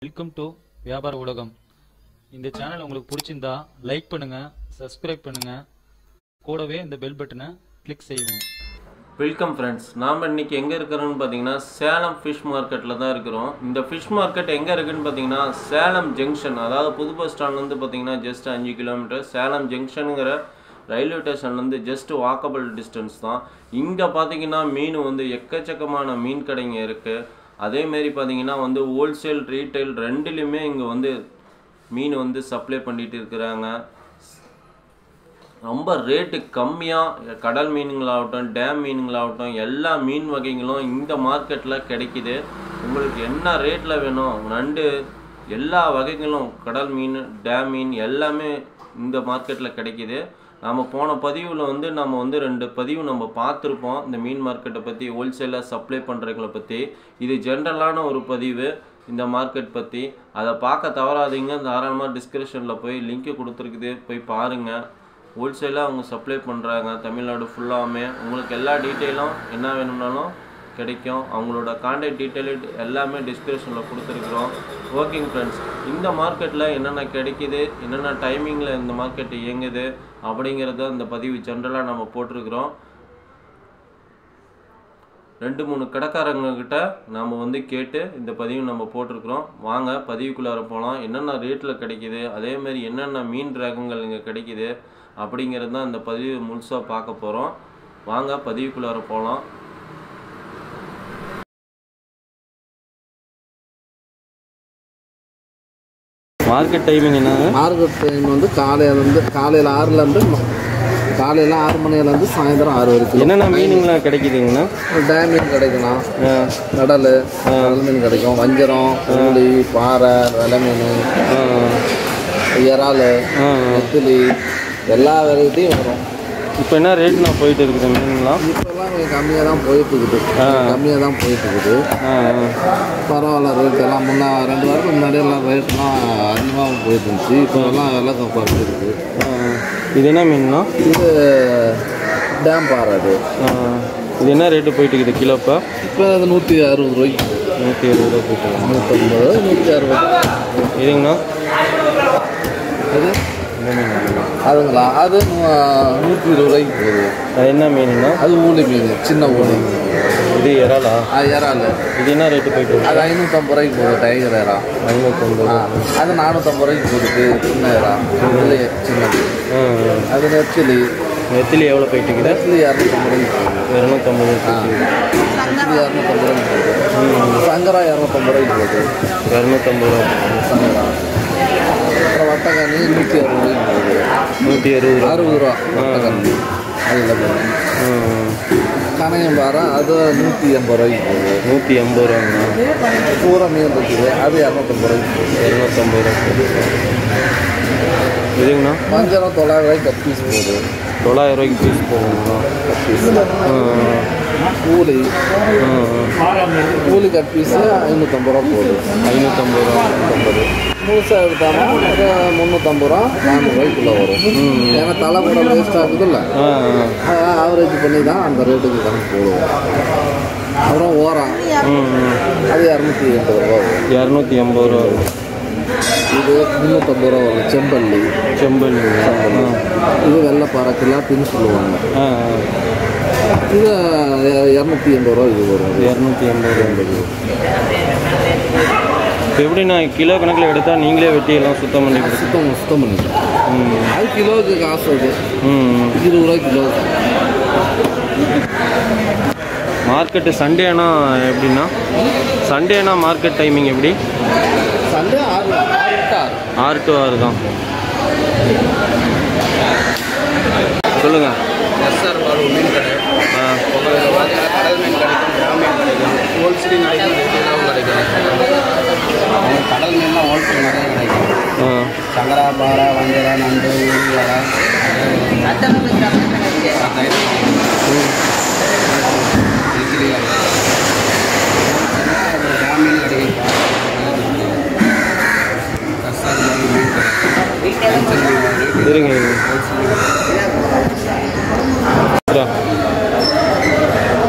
Welcome to வியாபார உலகம் இந்த சேனல் உங்களுக்கு பிடிச்சிருந்தா லைக் பண்ணுங்க சப்ஸ்கிரைப் பண்ணுங்க கூடவே இந்த பெல் பட்டனை கிளிக் செய்யவும் வெல்கம் ஃப்ரெண்ட்ஸ் நாம் இன்னைக்கு எங்கே இருக்கிறோம்னு பார்த்தீங்கன்னா சேலம் ஃபிஷ் மார்க்கெட்டில் தான் இருக்கிறோம் இந்த ஃபிஷ் மார்க்கெட் எங்கே இருக்குன்னு பார்த்தீங்கன்னா சேலம் ஜங்ஷன் அதாவது புது பஸ் ஸ்டாண்ட்லேருந்து பார்த்தீங்கன்னா ஜஸ்ட் அஞ்சு கிலோமீட்டர் சேலம் ஜங்ஷனுங்கிற ரயில்வே ஸ்டேஷன்லேருந்து ஜஸ்ட் வாக்கபிள் டிஸ்டன்ஸ் தான் இங்கே பார்த்தீங்கன்னா மீன் வந்து எக்கச்சக்கமான மீன் கடைங்க இருக்குது அதேமாரி பார்த்தீங்கன்னா வந்து ஹோல்சேல் ரீட்டைல் ரெண்டுலேயுமே இங்கே வந்து மீன் வந்து சப்ளை பண்ணிட்டு இருக்கிறாங்க ரொம்ப ரேட்டு கம்மியாக கடல் மீனுங்களாகட்டும் டேம் மீனுங்களாகட்டும் எல்லா மீன் வகைகளும் இந்த மார்க்கெட்டில் கிடைக்குது உங்களுக்கு என்ன ரேட்டில் வேணும் நண்டு எல்லா வகைகளும் கடல் மீன் டேம் மீன் எல்லாமே இந்த மார்க்கெட்டில் கிடைக்குது நம்ம போன பதிவில் வந்து நம்ம வந்து ரெண்டு பதிவு நம்ம பார்த்துருப்போம் இந்த மீன் மார்க்கெட்டை பற்றி ஹோல்சேலாக சப்ளை பண்ணுறவங்கள பற்றி இது ஜென்ரலான ஒரு பதிவு இந்த மார்க்கெட் பற்றி அதை பார்க்க தவறாதீங்க தாராளமாக டிஸ்கிரிப்ஷனில் போய் லிங்க்கு கொடுத்துருக்குது போய் பாருங்கள் ஹோல்சேலாக அவங்க சப்ளை பண்ணுறாங்க தமிழ்நாடு ஃபுல்லாமே உங்களுக்கு எல்லா டீட்டெயிலும் என்ன வேணும்னாலும் கிடைக்கும் அவங்களோட கான்டாக்ட் டீட்டெயில் எல்லாமே டிஸ்கிரிப்ஷனில் கொடுத்துருக்குறோம் ஓகேங்க ஃப்ரெண்ட்ஸ் இந்த மார்க்கெட்டில் என்னென்ன கிடைக்குது என்னென்ன டைமிங்கில் இந்த மார்க்கெட் இயங்குது அப்படிங்கிறத இந்த பதிவு ஜென்ரலாக நம்ம போட்டிருக்கிறோம் ரெண்டு மூணு கடைக்காரங்க கிட்ட நாம் வந்து கேட்டு இந்த பதிவு நம்ம போட்டிருக்கிறோம் வாங்க பதிவுக்குள்ளார போகலாம் என்னென்ன ரேட்டில் கிடைக்குது அதே மாதிரி என்னென்ன மீன் ரகங்கள் இங்கே கிடைக்குது அப்படிங்கிறது தான் இந்த பதிவு முழுசாக பார்க்க போகிறோம் வாங்க பதிவுக்குள்ளார போகலாம் மார்க்கெட் டைமிங் என்னங்க மார்க்கெட் டைம் வந்து காலையிலேருந்து காலையில் ஆறுலேருந்து காலையில் ஆறு மணிலேருந்து சாயந்தரம் ஆறு வரைக்கும் என்னென்ன மீனுங்களாம் கிடைக்குதுங்கண்ணா டேம் மீன் கிடைக்கலாம் கடல் கடல் மீன் கிடைக்கும் வஞ்சரம் ஊளி பாறை வெலை மீன் இறால் நெத்திலி எல்லா வெரைட்டியும் வரும் இப்போ என்ன ரேட்னா போயிட்டு இருக்குது மீனுங்களாம் இப்போல்லாம் கொஞ்சம் கம்மியாக தான் போயிட்டு இருக்குது கம்மியாக தான் போயிட்டு இருக்குது பரவாயில்ல ரேட் எல்லாம் முன்னா ரெண்டு வாரத்துக்கு முன்னாடி எல்லாம் ரேட்லாம் அதிகமாக போயிட்டு இருந்துச்சு இப்போ எல்லாம் விலை குறைஞ்சிருக்கு இது என்ன மீன்ண்ணா இது டேம் பாறை அது இது என்ன ரேட்டு போயிட்டு இருக்குது கிலோ இப்போ இப்போ அது நூற்றி அறுபது ரூபாய்க்கு நூற்றி இருபது ரூபா போயிட்டு இருக்குது. நூற்றம்பது நூற்றி அறுபது இதுங்கண்ணா அது அதுங்களா அது நூ- நூற்றி இருபது ரூபாய்க்கு போகுது அது என்ன மீனுண்ணா அது ஊளி மீன் சின்ன ஊளி இது இறாலா அது இறால் இது என்ன ரேட்டு போயிட்டு இருக்குது அது ஐநூற்றம்பது ரூபாய்க்கு போகுது டைகர் இறா ஐநூற்றம்பது ஆ அது நானூற்றம்பது ரூபாய்க்கு போகுது சின்ன இறா இதுல சின்னது அது நெத்திலி நெத்திலி எவ்வளோ போயிட்டு இருக்குது நெத்திலி இரநூத்தம்பது ரூபாய்க்கு போகுது இரநூத்தம்பது ஆ நெத்திலி இரநூத்தம்பது ரூபாய்க்கு போகுது சங்கரா இரநூத்தம்பது ரூபாய்க்கு போகுது இரநூத்தம்பது ரூபா சங்கரா அப்புறம் வட்டக்காணி நூற்றி அறுபது ரூபாய்க்கு போகுது நூற்றி அறுபது ரூபா அறுபது ரூபா வட்டக்காணி அதில் போகுது கணையம் பாறை அது நூற்றி எண்பது ரூபாய்க்கு போகுது நூற்றி எண்பது ரூபாங்கண்ணா பூரா மீன் இருக்குது அது இரநூத்தம்பது ரூபாய்க்கு போகுது இரநூத்தம்பது ரூபா இதுங்கண்ணா வஞ்சரம் தொள்ளாயிரம் ரூபாய்க்கு கட் பீஸ் போகுது தொள்ளாயிரம் ரூபாய்க்கு பீஸ் போகுங்கண்ணா கட் பீஸ் கூலி கூலி கட் பீஸு ஐநூற்றம்பது ரூபா போகுது ஐநூற்றம்பது ரூபா ஐநூற்றம்பது முழுசாக எடுத்தாலும் ஒரு முந்நூற்றம்பது ரூபா நானூறுரூவாய்க்குள்ளே வரும் ஏன்னா தலை கூட வேஸ்ட் ஆகுதுல்ல ஆ ஆவரேஜ் பண்ணி தான் அந்த ரேட்டுக்கு கணக்கு போடுவோம் அப்புறம் ஓரம் அது இரநூத்தி எண்பது ரூபா வரும் இரநூத்தி எண்பது ரூபா வரும். இது முந்நூற்றம்பது ரூபா வரும் செம்பல்லி செம்பல் இது வெள்ளைப்பாறை கிலாப்பின்னு சொல்லுவாங்க ஆ இது இரநூத்தி எண்பது ரூபா இது வரும் இரநூத்தி எண்பது ரூபா இப்போ எப்படிண்ணா கிலோ கணக்கில் எடுத்தால் நீங்களே வெட்டி எல்லாம் சுத்தம் பண்ணி கொடுத்து சுத்தம் சுத்தம் பண்ணிக்கலாம் ம் அது கிலோவுக்கு காசு அது ம் இருபது ரூபா கிலோ மார்க்கெட்டு சண்டேனா எப்படின்னா சண்டேனா மார்க்கெட் டைமிங் எப்படி சண்டே ஆறு ஆறு to ஆறு ஆறு டு ஆறு தான் சொல்லுங்க எஸ்ஆர் பாலு மீன் கடை ஆ உங்களுக்கு பார்த்தீங்கன்னா கடல் மீன் கிடைக்கும் டேம் மீன் கிடைக்கும் ஹோல்சேலும் கிடைக்கும் ரீட்டெயிலாகவும் கிடைக்கும் உங்களுக்கு கடல் மீன்லாம் ஹோல்சேல் நிறைய கிடைக்கும் ஆ சங்கரா பாறை வஞ்சரா நண்டு ஊரி வரை டேம் மீன் கிடைக்கும் எஸ்ஆர் பாலு மீன் கடை ஹோல்சேல் மீன் இருங்க இருங்க இதா.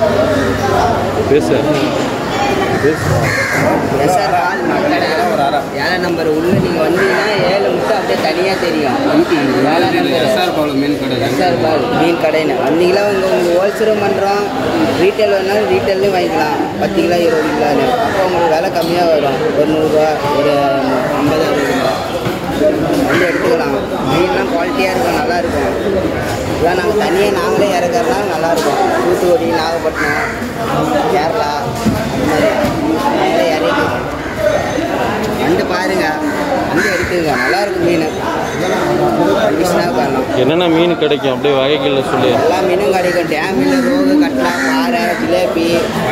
பேசு பேசு எஸ்ஆர் பால் கடை ஒரு அரை நம்பர் உள்ள நீங்கள் வந்தீங்கன்னா ஏழு முட்டை அப்படியே தனியாக தெரியும் ஏழாம் நம்பர் எஸ்ஆர் பால் மீன் கடை எஸ்ஆர் பால் மீன் கடைன்னு வந்தீங்களா உங்கள் உங்களுக்கு ஹோல்சேலும் பண்ணுறோம் ரீட்டைல் வேணாலும் ரீட்டைல்லையும் வாங்கிக்கலாம் பத்து கிலோ இருபது கிலோன்னு அப்போ உங்களுக்கு விலை கம்மியாக வரும் ஒரு நூறுரூவா ஒரு ஐம்பது அறுபது ரூபா வந்து எடுத்துக்கலாம் மீன்லாம் குவாலிட்டியாக இருக்கும் நல்லா இருக்கும் இதெல்லாம் நாங்கள் தனியாக நாங்களே இறக்கறதுனால நல்லாயிருக்கும் தூத்துக்குடி நாகப்பட்டினம் கேரளா அந்த மாதிரி நாங்களே இறக்கிக்கிறோம் வந்து பாருங்க வந்து எடுத்துங்க நல்லா இருக்கும் மீன் கிருஷ்ணாவுக்கு வரலாம் என்னென்ன மீன் கிடைக்கும் அப்படியே வகைகளில் சொல்லி எல்லா மீனும் கிடைக்கும் டேம் மீன் ரோகு கட்லா பாறை ஜிலேபி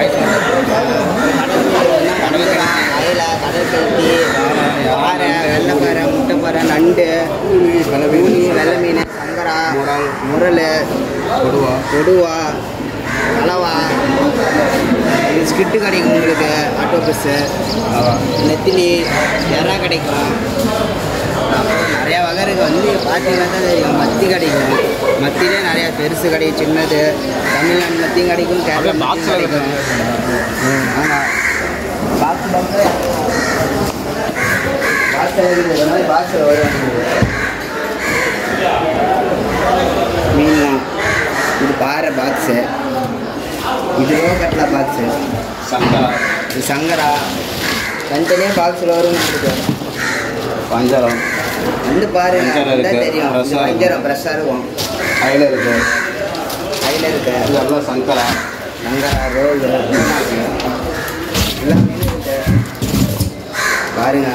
கடல் மீன் கடலுக்கா அயலை கடல் கழுத்தி பாறை வெள்ளைப்பாறை முட்டைப்பாறை நண்டு ஊனி வெள்ளை மீன் சங்கரா முரல் முரல் கொடுவா கொடுவா கலவா ஸ்கிட்டு கிடைக்கும் உங்களுக்கு ஆட்டோ பஸ்ஸு நெத்திலி எறா கிடைக்கும் அப்புறம் நிறையா வகை இருக்குது வந்து பார்த்தீங்கன்னா தான் தெரியும் மத்தி கிடைக்கும் மத்திலே நிறையா பெருசு கிடைக்கும் சின்னது தமிழ்நாடு மத்தியும் கிடைக்கும் கேரளா மத்தியும் கிடைக்கும் ஆமாம் பாக்ஸ் பாக்ஸில் பாக்ஸில் இருக்குது இந்த மாதிரி பாக்ஸில் வரும் மீன்லாம் இது பாறை பாக்ஸு இது ரோ கட்லா பாக்ஸு சங்கரா இது சங்கரா தனித்தனியே பாக்ஸில் வரும் உங்களுக்கு பஞ்சரம் வந்து பாருங்க வஞ்சரம் வந்தா இருக்கு, தெரியும் fresh இது ஆ வஞ்சரம் ஃப்ரெஷ்ஷாக இருக்கும் அயில இருக்கு கையில் இருக்கு இதெல்லாம் சங்கரா நங்கரா ரோகு மீனாக்கு எல்லா மீனும் இருக்கு பாருங்க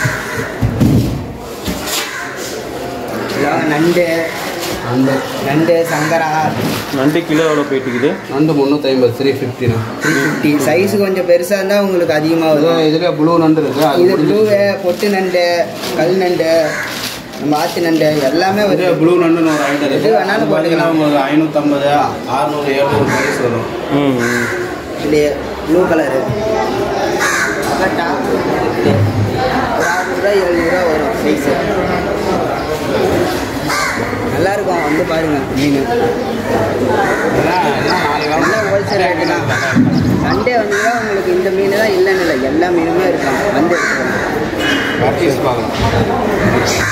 எல்லாம் நண்டு நண்டு நண்டு சங்கரா நண்டு கிலோ எவ்வளோ போயிட்டு இருக்குது நண்டு முந்நூற்றி ஐம்பது த்ரீ ஃபிஃப்டினா த்ரீ ஃபிஃப்டி சைஸ் கொஞ்சம் பெருசாக இருந்தால் உங்களுக்கு அதிகமாக வரும் இதுலேயே ப்ளூ நண்டு இருக்கு அது இது ப்ளூவு பொட்டு நண்டு கல் நண்டு நம்ம ஆத்து நண்டு எல்லாமே இது வருது ப்ளூ நண்டுன்னு ஒரு ஐட்டம் எது இருக்கு வேணாலும் அது பார்த்தீங்கன்னா போட்டுக்கலாம். உங்களுக்கு ஐநூற்றம்பது அறுநூறு எழுநூறு ப்ரைஸ் வரும் ம் ம். இல்லையே ப்ளூ கலரு அகட்டா ஒரு ஆறுநூறுவா எழுநூறுவா வரும் சைஸு நல்லா இருக்கும் வந்து பாருங்க மீன் இதெல்லாம் எல்லாம் நாலு நல்லா வேலை ஹோல்சேல் ரேட்டு தான் சண்டே வந்தீங்கன்னா உங்களுக்கு இந்த மீன் தான் இல்லைன்னு இல்லை எல்லா மீனுமே இருக்கும் வந்து எடுத்துக்கோங்க பர்ச்சேஸ் பார்க்கலாம்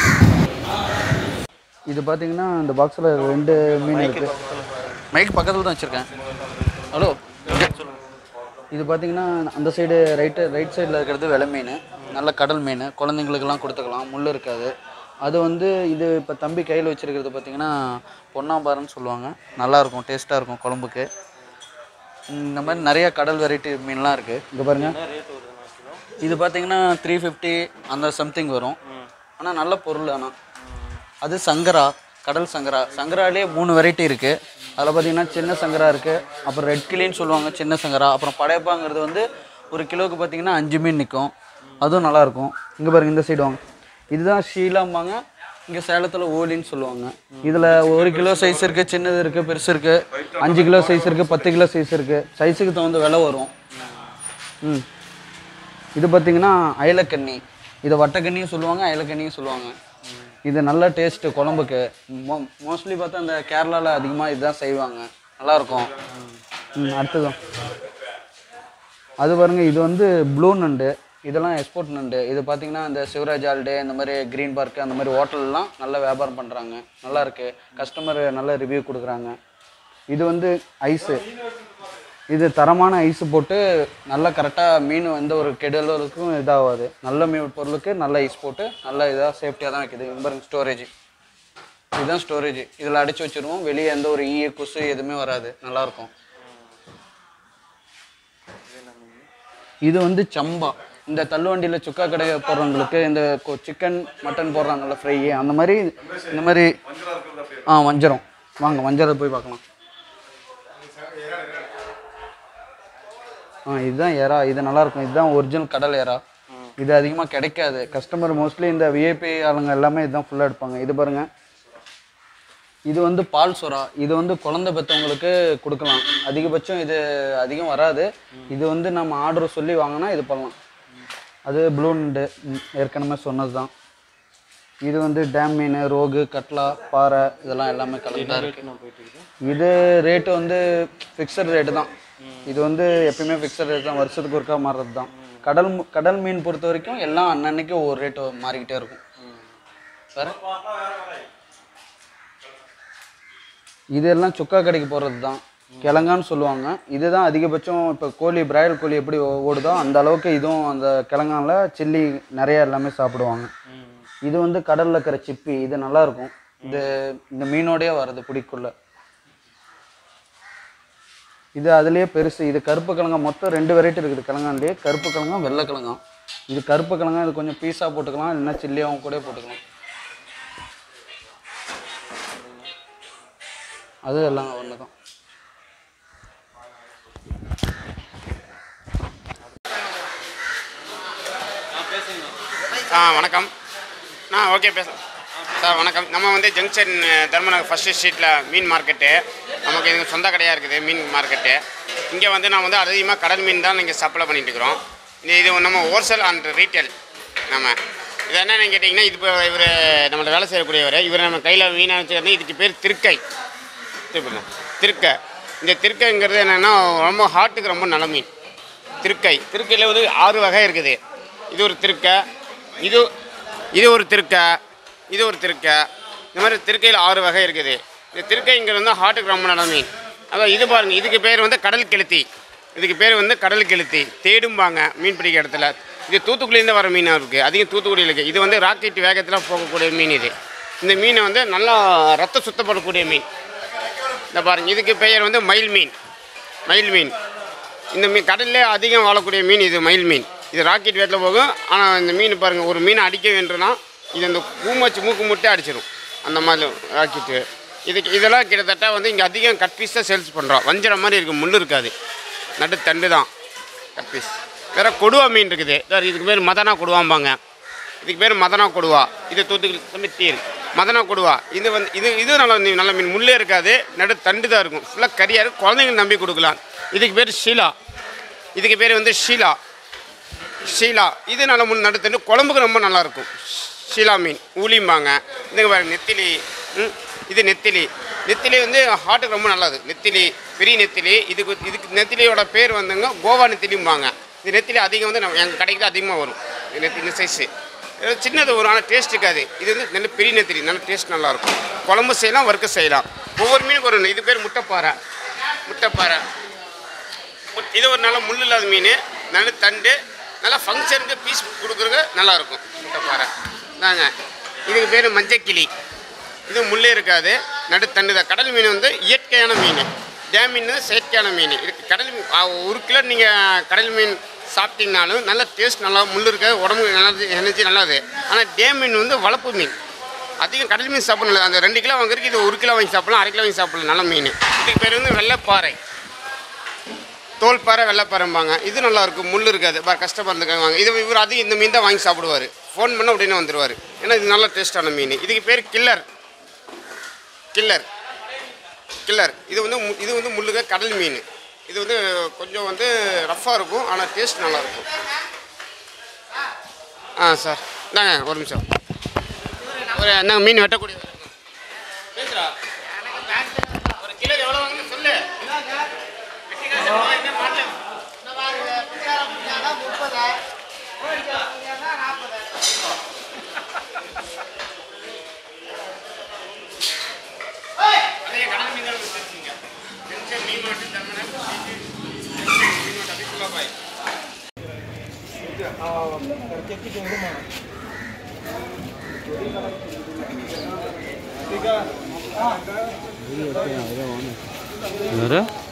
இது பார்த்தீங்கன்னா இந்த பாக்ஸில் ரெண்டு மீன் இருக்குது மைக் பக்கத்தில் தான் வச்சுருக்கேன் ஹலோ இது பார்த்தீங்கன்னா அந்த சைடு ரைட்டு ரைட் சைடில் இருக்கிறது வெலை மீன் நல்ல கடல் மீன் குழந்தைங்களுக்கெல்லாம் கொடுத்துக்கலாம் முள் இருக்காது அது வந்து இது இப்போ தம்பி கையில் வச்சுருக்கிறது பார்த்தீங்கன்னா பொன்னாம்பாறைன்னு சொல்லுவாங்க நல்லாயிருக்கும் டேஸ்ட்டாக இருக்கும் குழம்புக்கு இந்த மாதிரி நிறைய கடல் வெரைட்டி மீன்லாம் இருக்குது இங்கே பாருங்கள் இது பார்த்தீங்கன்னா த்ரீ ஃபிஃப்டி அந்த சம்திங் வரும் ஆனால் நல்ல பொருள் ஆனால் அது சங்கரா கடல் சங்கரா சங்கராலே மூணு வெரைட்டி இருக்குது அதில் பார்த்தீங்கன்னா சின்ன சங்கரா இருக்குது அப்புறம் ரெட் கிளின்னு சொல்லுவாங்க சின்ன சங்கரா அப்புறம் படையப்பாங்கிறது வந்து ஒரு கிலோவுக்கு பார்த்தீங்கன்னா அஞ்சு மீன் நிற்கும் அதுவும் நல்லாயிருக்கும் இங்கே பாருங்க இந்த சைடு வாங்க இதுதான் ஷீலாம்பாங்க இங்கே சேலத்தில் ஓலின்னு சொல்லுவாங்க இதில் ஒரு கிலோ சைஸ் இருக்குது சின்னது இருக்குது பெருசு இருக்குது அஞ்சு கிலோ சைஸ் இருக்குது பத்து கிலோ சைஸ் இருக்குது சைஸுக்கு தகுந்த விலை வரும் ம் இது பார்த்தீங்கன்னா அயலக்கண்ணி இதை வட்டக்கண்ணியும் சொல்லுவாங்க அயலக்கண்ணியும் சொல்லுவாங்க இது நல்ல டேஸ்ட்டு குழம்புக்கு மோ மோஸ்ட்லி பார்த்தா இந்த கேரளாவில் அதிகமாக இதுதான் செய்வாங்க நல்லாயிருக்கும் ம் அடுத்ததும் அது பாருங்க இது வந்து ப்ளூ நண்டு இதெல்லாம் எக்ஸ்போர்ட் நண்டு இது பார்த்தீங்கன்னா இந்த சிவராஜ் ஆல்டே இந்த மாதிரி க்ரீன் பார்க் அந்த மாதிரி ஹோட்டல்லாம் நல்ல வியாபாரம் பண்ணுறாங்க நல்லா இருக்கு கஸ்டமர் நல்ல ரிவ்யூ கொடுக்குறாங்க இது வந்து ஐஸு இது தரமான ஐஸ் போட்டு நல்லா கரெக்டாக மீன் எந்த ஒரு கெடலுக்கும் இதாகாது நல்ல மீன் பொருளுக்கு நல்ல ஐஸ் போட்டு நல்ல இதாக சேஃப்டியாக தான் வைக்குது இங்க பாருங்க ஸ்டோரேஜ் இதுதான் ஸ்டோரேஜ் இதில் அடைச்சி வச்சிருவோம் வெளியே எந்த ஒரு ஈய கொசு எதுவுமே வராது நல்லாயிருக்கும் இது வந்து சம்பா இந்த தள்ளுவண்டியில் சுக்கா கடை போடுறவங்களுக்கு இந்த சிக்கன் மட்டன் போடுறாங்கல்ல ஃப்ரை அந்த மாதிரி இந்த மாதிரி ஆ வஞ்சரம் வாங்க வஞ்சரம் போய் பார்க்கலாம் ஆ இதுதான் எறா இது நல்லா இருக்கும் இதுதான் ஒரிஜினல் கடல் எறா இது அதிகமாக கிடைக்காது கஸ்டமர் மோஸ்ட்லி இந்த விஐபி ஆளுங்க எல்லாமே இதுதான் ஃபுல்லாக எடுப்பாங்க இது பாருங்க இது வந்து பால் சொரா இது வந்து குழந்தை பெற்றவங்களுக்கு கொடுக்கலாம் அதிகபட்சம் இது அதிகம் வராது இது வந்து நம்ம ஆர்டர் சொல்லி வாங்கினா இது பண்ணலாம் அது ப்ளூ நண்டு ம், ஏற்கனவே சொன்னது தான் இது வந்து டேம் மீன் ரோகு கட்லா பாறை இதெல்லாம் எல்லாமே கலந்து தான் இருக்கு இது ரேட்டு வந்து ஃபிக்ஸட் ரேட்டு தான் இது வந்து எப்பயுமே ஃபிக்ஸட் ரேட் தான் வருஷத்துக்கு ஒருக்கா மாறுறது தான் கடல் மு- கடல் மீன் பொறுத்த வரைக்கும் எல்லாம் அன்னன்னைக்கு ஒவ்வொரு ரேட்டு மாறிக்கிட்டே இருக்கும் வேற இதெல்லாம் சுக்கா கடைக்கு போகிறது தான் கிழங்கான்னு சொல்லுவாங்க இதுதான் அதிகபட்சம் இப்போ கோழி பிராய்லர் கோழி எப்படி ஓ- ஓடுதோ அந்த அளவுக்கு இதுவும் அந்த கிழங்கால சில்லி நிறைய எல்லாமே சாப்பிடுவாங்க இது வந்து கடலில் இருக்கிற சிப்பி இது நல்லா இருக்கும் இது இந்த மீனோடயே வருது பிடிக்குள்ள இது அதுலயே பெருசு இது கருப்பு கிழங்கா மொத்தம் ரெண்டு வெரைட்டி இருக்குது கிழங்கான்லேயே கருப்பு கிழங்கும் வெள்ளை கிழங்கும் இது கருப்பு கிழங்கா இது கொஞ்சம் பீஸாக போட்டுக்கலாம் இல்லைன்னா சில்லியாகவும் கூட போட்டுக்கலாம் அது எல்லாம் ஒன்று தான் ஆ வணக்கம் ஆ ஓகே பேசலாம் சார் வணக்கம் நம்ம வந்து ஜங்ஷன் தர்மநகர் ஃபஸ்ட்டு ஸ்ட்ரீட்டில் மீன் மார்க்கெட்டு நமக்கு இது சொந்த கடையாக இருக்குது மீன் மார்க்கெட்டு இங்கே வந்து நான் வந்து அதிகமாக கடல் மீன் தான் இங்கே சப்ளை பண்ணிட்டு இருக்கிறோம் இது இது நம்ம ஹோல்சேல் அண்ட் ரீட்டைல் நம்ம இது என்னன்னு கேட்டிங்கன்னா இது இப்போ இவர் நம்மள்ட்ட வேலை செய்யக்கூடியவர் இவர் நம்ம கையில் மீனாக வச்சுக்கிறது இதுக்கு பேர் திருக்கை திருப்பி திருக்கை இந்த திருக்கைங்கிறது என்னென்னா ரொம்ப ஹார்ட்டுக்கு ரொம்ப நல்ல மீன் திருக்கை திருக்கையில் வந்து ஆறு வகை இருக்குது இது ஒரு திருக்கை இது இது ஒரு திருக்கை இது ஒரு திருக்கை இந்த மாதிரி திருக்கையில் ஆறு வகை இருக்குது இந்த திருக்கைங்கிறது வந்து ஹார்ட்டுக்கு ரொம்ப நல்ல மீன் அதான் இது பாருங்க இதுக்கு பேர் வந்து கடல் கெளுத்தி இதுக்கு பேர் வந்து கடல் கெளுத்தி தேடும்பாங்க மீன் பிடிக்கிற இடத்துல இது தூத்துக்குடியிலேருந்து வர மீனாக இருக்குது அதிகம் தூத்துக்குடியில் இருக்குது இது வந்து ராக்கெட் வேகத்தில் போகக்கூடிய மீன் இது இந்த மீனை வந்து நல்லா ரத்த சுத்தப்படக்கூடிய மீன் இந்த பாருங்க இதுக்கு பெயர் வந்து மயில் மீன் மயில் மீன் இந்த மீன் கடல்லே அதிகம் வாழக்கூடிய மீன் இது மயில் மீன் இது ராக்கெட் வேட்டில் போகும் ஆனால் இந்த மீன் பாருங்கள் ஒரு மீனை அடிக்க வேண்டும்னா இது அந்த பூமாச்சு மூக்கு முட்டே அடிச்சிடும் அந்த மாதிரி ராக்கெட்டு இதுக்கு இதெல்லாம் கிட்டத்தட்ட வந்து இங்கே அதிகம் கட் பீஸ் தான் சேல்ஸ் பண்ணுறோம் வஞ்சிர மாதிரி இருக்குது முள் இருக்காது நடு தண்டு தான் கட் பீஸ் வேறு கொடுவா மீன் இருக்குது வேறு இதுக்கு பேர் மதனா கொடுவாம்பாங்க இதுக்கு பேர் மதனா கொடுவா இது தூத்துக்குடி தம்பி தீர் மதனா கொடுவா இது வந்து இது இது நல்ல மீன், நல்ல மீன் முள்ளே இருக்காது நடு தண்டு தான் இருக்கும் ஃபுல்லாக கறியாக இருக்கும் குழந்தைங்க நம்பி கொடுக்கலாம் இதுக்கு பேர் ஷீலா இதுக்கு பேர் வந்து ஷீலா ஷீலா இது நல்ல முன் நடுத்தண்டு குழம்புக்கு ரொம்ப நல்லா இருக்கும் ஷீலா மீன் ஊலிம்பாங்க இதுங்க பாருங்க நெத்திலி ம், இது நெத்திலி நெத்திலி வந்து ஹார்ட்டுக்கு ரொம்ப நல்லது நெத்திலி பெரிய நெத்திலி இதுக்கு இதுக்கு நெத்திலியோட பேர் வந்துங்க கோவா நெத்திலிம்பாங்க இது நெத்திலி அதிகம் வந்து நம்ம எங்கள் கடைக்கு தான் அதிகமாக வரும் இந்த நெத்தி இந்த சைஸு சின்னது வரும் ஆனால் டேஸ்ட் இருக்காது இது வந்து நல்ல பெரிய நெத்திலி நல்ல டேஸ்ட் நல்லாயிருக்கும் குழம்பு செய்யலாம் வறுக்க செய்யலாம் ஒவ்வொரு மீனுக்கு ஒரு இது பேர் முட்டைப்பாறை முட்டைப்பாறை முட்- இது ஒரு நல்ல முள் இல்லாத மீன் நல்ல தண்டு நல்லா ஃபங்க்ஷனுக்கு பீஸ் கொடுக்குறது நல்லாயிருக்கும் முட்டைப்பாறை தாங்க இதுக்கு பேர் மஞ்சக்கிளி இது முள்ளே இருக்காது நடு தண்டு தான் கடல் மீன் வந்து இயற்கையான மீன் டேம் மீன் வந்து செயற்கையான மீன் இதுக்கு கடல் மீன் ஆ, ஒரு கிலோ நீங்கள் கடல் மீன் சாப்பிட்டீங்கனாலும் நல்ல டேஸ்ட் நல்லா முள் இருக்காது உடம்புக்கு நல்லது எனர்ஜி நல்லது ஆனால் டேம் மீன் வந்து வளர்ப்பு மீன் அதிகம் கடல் மீன் சாப்பிடணும் அந்த ரெண்டு கிலோ வாங்குறதுக்கு இது ஒரு கிலோ வாங்கி சாப்பிடலாம் அரை கிலோ வாங்கி சாப்பிடலாம் நல்ல மீன் இதுக்கு பேர் வந்து வெள்ளைப்பாறை தோல்பாறை வெள்ளைப்பாறைம்பாங்க இது நல்லா இருக்கும் முள் இருக்காது பார் கஸ்டமர் இருக்காங்க வாங்க இது இவர் அதிகம் இந்த மீன் தான் வாங்கி சாப்பிடுவார் ஃபோன் பண்ண உடனே வந்துடுவார் ஏன்னா இது நல்ல டேஸ்டான மீன் இதுக்கு பேர் கில்லர் கில்லர் கில்லர் இது வந்து மு- இது வந்து முள்ளுக கடல் மீன் இது வந்து கொஞ்சம் வந்து ரஃப்பாக இருக்கும் ஆனால் டேஸ்ட் நல்லா இருக்கும் ஆ சார் இந்தாங்க ஒரு நிமிஷம் ஒரு என்ன மீன் வெட்டக்கூடிய பேசுகிறா ஒரு கிலோ எவ்வளோ வாங்கன்னு சொல்லு வேறு